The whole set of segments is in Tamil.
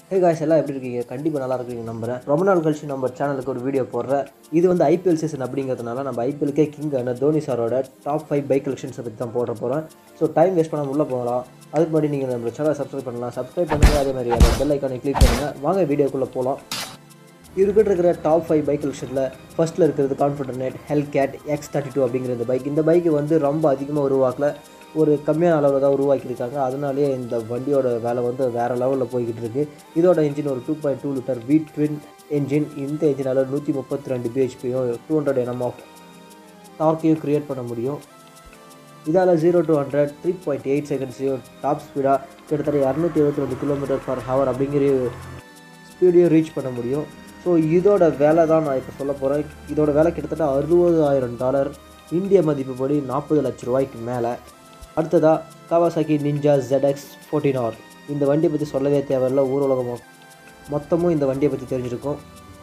ஹே காய்ஸ் எல்லாம் எப்படி இருக்கீங்க கண்டிப்பாக நல்லா இருக்கீங்க நம்புறேன் ரொம்ப நாள் கழிச்சு நம்ம சேனலுக்கு ஒரு வீடியோ போடுறேன் இது வந்து ஐபிஎல் சீசன் அப்படிங்கிறதுனால நம்ம ஐபிஎல்கே கிங்கான தோனி சாரோட டாப் ஃபைவ் பைக் கலெக்ஷன்ஸை பற்றி தான் போட போகிறோம் ஸோ டைம் வேஸ்ட் பண்ணாமல் உள்ளே போகலாம் அதுக்கு முன்னாடி நீங்கள் நம்ம சேனலை சப்ஸ்கிரைப் பண்ணலாம் சப்ஸ்கிரைப் பண்ணுங்கள் அதே மாதிரி அந்த பெல் ஐக்கானை கிளிக் பண்ணுங்கள் வாங்க வீடியோக்குள்ளே போகலாம் இருக்கிட்ட இருக்கிற டாப் ஃபைவ் பைக் கலெக்ஷனில் ஃபர்ஸ்ட்டில் இருக்கிறது Confederate Hellcat X thirty two அப்படிங்கிற இந்த பைக் இந்த பைக் வந்து ரொம்ப அதிகமாக உருவாக்கல ஒரு கம்மியான அளவில் தான் உருவாக்கியிருக்காங்க அதனாலேயே இந்த வண்டியோட வேலை வந்து வேறு லெவலில் போய்கிட்டு இருக்கு இதோட இன்ஜின் ஒரு two point two litre V twin engine இந்த இன்ஜினால் நூற்றி முப்பத்தி ரெண்டு பிஹெச்பியும் டூ ஹண்ட்ரட் என்எம் ஆஃப் டார்க்கையும் க்ரியேட் பண்ண முடியும் இதால் zero to hundred three point eight செகண்ட்ஸையும் டாப் ஸ்பீடாக கிட்டத்தட்ட இரநூத்தி எழுபத்தி ரெண்டு கிலோமீட்டர் பர் ஹவர் அப்படிங்கிற ஸ்பீடையும் ரீச் பண்ண முடியும் ஸோ இதோட வேலை தான் நான் இப்போ சொல்ல போகிறேன் இதோட வேலை கிட்டத்தட்ட அறுபதாயிரம் டாலர் இந்திய மதிப்புப்படி நாற்பது லட்ச ரூபாய்க்கு மேலே அடுத்ததாக Kawasaki Ninja ZX fourteen R இந்த வண்டியை பற்றி சொல்லவே தேவையில்ல ஊர் உலகம் மொத்தமும் இந்த வண்டியை பற்றி தெரிஞ்சிருக்கும்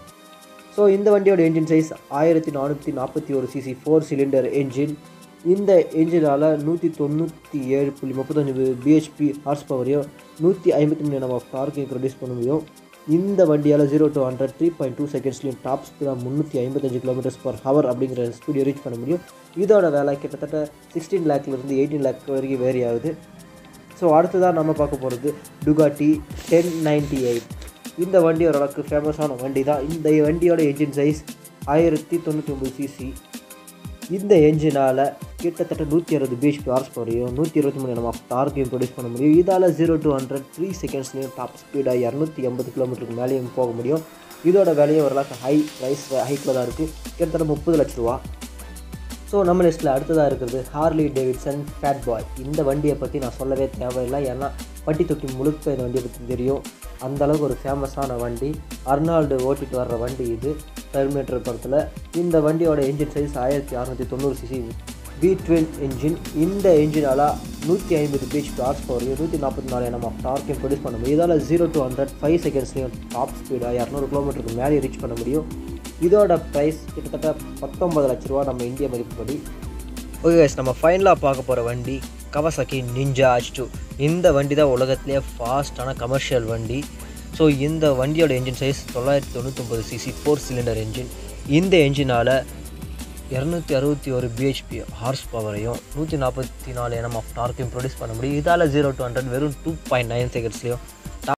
ஸோ இந்த வண்டியோட என்ஜின் சைஸ் ஆயிரத்தி நானூற்றி நாற்பத்தி ஒரு சிசி ஃபோர் சிலிண்டர் என்ஜின் இந்த என்ஜினால் நூற்றி தொண்ணூற்றி ஏழு புள்ளி முப்பத்தஞ்சு பிஹெச்பி ஹார்ஸ் பவரையும் நூற்றி ஐம்பத்தி மூணு நம்ம டார்க்கையும் ப்ரொடியூஸ் பண்ண முடியும் இந்த வண்டியால் zero to hundred three point two செகண்ட்ஸ்லையும் டாப் ஸ்பீடாக முந்நூற்றி ஐம்பத்தஞ்சு கிலோமீட்டர்ஸ் பர் ஹவர் அப்படிங்கிற ஸ்பீடை ரீச் பண்ண முடியும் இதோட வேலை கிட்டத்தட்ட சிக்ஸ்டீன் லேக்லேருந்து எயிட்டீன் லேக் வரைக்கும் வேரி ஆகுது ஸோ அடுத்ததாக நம்ம பார்க்க போகிறது டுகாட்டி டென் நைன்டி எயிட் இந்த வண்டி ஓரளவுக்கு ஃபேமஸான வண்டி தான் இந்த வண்டியோட என்ஜின் சைஸ் ஆயிரத்தி தொண்ணூற்றி ஒம்பது சிசி இந்த என்ஜினால் கிட்டத்தட்ட நூற்றி அறுபது பிஹெச்பி ஹார்ஸ் பவரையும் நூற்றி இருபத்தி மூணு நம்ம டார்க்கையும் ப்ரொடியூஸ் பண்ண முடியும் இதால் ஜீரோ டு ஹண்ட்ரட் த்ரீ செகண்ட்ஸ்லையும் டாப் ஸ்பீடாக இரநூத்தி எண்பது கிலோமீட்டருக்கு மேலேயும் போக முடியும் இதோட விலையும் ஓரளவுக்கு ஹை ப்ரைஸ் ஹைக்கில் தான் இருக்குது கிட்டத்தட்ட முப்பது லட்ச ரூபா ஸோ நம்ம லிஸ்ட்டில் அடுத்ததாக இருக்கிறது ஹார்லி டேவிட்சன் ஃபேட் பாய் இந்த வண்டியை பற்றி நான் சொல்லவே தேவையில்லை ஏன்னா பட்டி தொட்டி முழுக்க இந்த வண்டியை பற்றி தெரியும் அந்த அளவுக்கு ஒரு ஃபேமஸான வண்டி அர்னால்டு ஓட்டிட்டு வர்ற வண்டி இது டெர்மினேட்டர் படத்தில் இந்த வண்டியோட என்ஜின் சைஸ் ஆயிரத்தி அறநூற்றி தொண்ணூறு சிசி வி ட்வின் என்ஜின் இந்த என்ஜினால் நூற்றி ஐம்பது பிஹெச்பி ஹார்ஸ் பவரையும் நூற்றி நாற்பத்தி நாலு என்எம் ஆஃப் டார்க்கையும் ப்ரொடியூஸ் பண்ண முடியும் இதால் ஜீரோ டு ஹண்ட்ரட் ஃபைவ் செகண்ட்ஸ்லையும் டாப் ஸ்பீடாக இரநூறு கிலோமீட்டருக்கு மேலே ரீச் பண்ண முடியும் இதோட ப்ரைஸ் கிட்டத்தட்ட பத்தொம்பது லட்ச ரூபா நம்ம இந்திய மதிப்புப்படி ஓகே கைஸ் நம்ம ஃபைனலாக பார்க்க போகிற வண்டி கவசாக்கி நிஞ்சா ஹச் டூ இந்த வண்டி தான் உலகத்திலே ஃபாஸ்ட்டான கமர்ஷியல் வண்டி ஸோ இந்த வண்டியோட என்ஜின் சைஸ் தொள்ளாயிரத்தி தொண்ணூத்தொம்பது சிசி ஃபோர் சிலிண்டர் என்ஜின் இந்த என்ஜினால் இரநூத்தி அறுபத்தி ஒரு பிஹெச்பி ஹார்ஸ் பவரையும் நூற்றி நாற்பத்தி நாலு என்எம் ஆஃப் டார்க்கையும் ப்ரொடியூஸ் பண்ண முடியும் இதால் ஜீரோ டு ஹண்ட்ரட் வெறும் டூ பாயிண்ட் நைன் செகண்ட்ஸ்லையும்